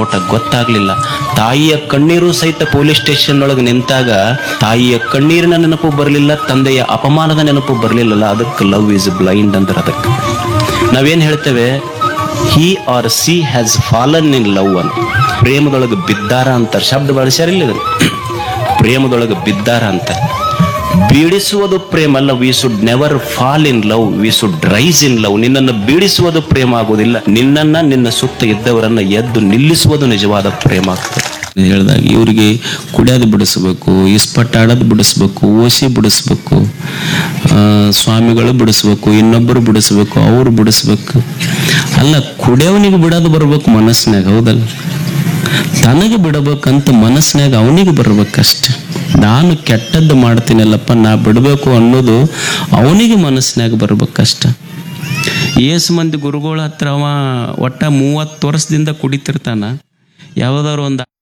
ಒಟ್ಟ ಗೊತ್ತಾಗ್ಲಿಲ್ಲ ತಾಯಿಯ ಕಣ್ಣೀರು ಸಹಿತ ಪೊಲೀಸ್ ಸ್ಟೇಷನ್ ಒಳಗೆ ನಿಂತಾಗ ತಾಯಿಯ ಕಣ್ಣೀರಿನ ನೆನಪು ಬರಲಿಲ್ಲ ತಂದೆಯ ಅಪಮಾನದ ನೆನಪು ಬರಲಿಲ್ಲಲ್ಲ ಅದಕ್ಕೆ ಲವ್ ಇಸ್ ಬ್ಲೈಂಡ್ ಅಂದ್ರೆ ಅದಕ್ಕೆ ನಾವೇನ್ ಹೇಳ್ತೇವೆ he or she has fallen in love ಅಂತ ಪ್ರೇಮದೊಳಗೆ ಬಿದ್ದಾರ ಅಂತಾರೆ ಶಬ್ದ ಬಳಸ್ಯಾರಿಲ್ಲ ಇದನ್ನ. ಪ್ರೇಮದೊಳಗೆ ಬಿದ್ದಾರ ಅಂತ ಬೀಳಿಸುವುದು ಪ್ರೇಮ ಅಲ್ಲ we should never fall in love we should rise in love ನಿನ್ನನ್ನು ಬೀಳಿಸುವುದು ಪ್ರೇಮ ಆಗುವುದಿಲ್ಲ ನಿನ್ನನ್ನ ನಿನ್ನ ಸುತ್ತ ಇದ್ದವರನ್ನ ಎದ್ದು ನಿಲ್ಲಿಸುವುದು ನಿಜವಾದ ಪ್ರೇಮ ಆಗ್ತದೆ ಹೇಳ್ದಾಗ ಇವರಿಗೆ ಕುಡಿಯೋದು ಬಿಡಿಸ್ಬೇಕು ಇಸ್ಪಟ್ ಆಡೋದು ಬಿಡಿಸ್ಬೇಕು ಓಸಿ ಬಿಡಿಸ್ಬೇಕು ಆ, ಸ್ವಾಮಿಗಳು ಬಿಡಿಸ್ಬೇಕು ಇನ್ನೊಬ್ಬರು ಬಿಡಿಸ್ಬೇಕು ಅವ್ರು ಬಿಡಿಸ್ಬೇಕು ಅಲ್ಲ ಕುಡಿಯೋವನಿಗೆ ಬಿಡೋದು ಬರ್ಬೇಕು ಮನಸ್ಸಿನಾಗ ಹೌದಲ್ಲ ತನಗೆ ಬಿಡಬೇಕಂತ ಮನಸ್ಸಿನಾಗ ಅವನಿಗೆ ಬರ್ಬೇಕಷ್ಟೆ ನಾನು ಕೆಟ್ಟದ್ದು ಮಾಡ್ತೀನಲ್ಲಪ್ಪ ನಾ ಬಿಡಬೇಕು ಅನ್ನೋದು ಅವನಿಗೆ ಮನಸ್ಸಿನಾಗ ಬರ್ಬೇಕಷ್ಟ ಏಸು ಮಂದಿ ಗುರುಗಳ ಹತ್ರ ಅವ ಒಟ್ಟ ಮೂವತ್ತು ವರ್ಷದಿಂದ ಕುಡಿತಿರ್ತಾನ ಯಾವ್ದಾದ್ರು ಒಂದು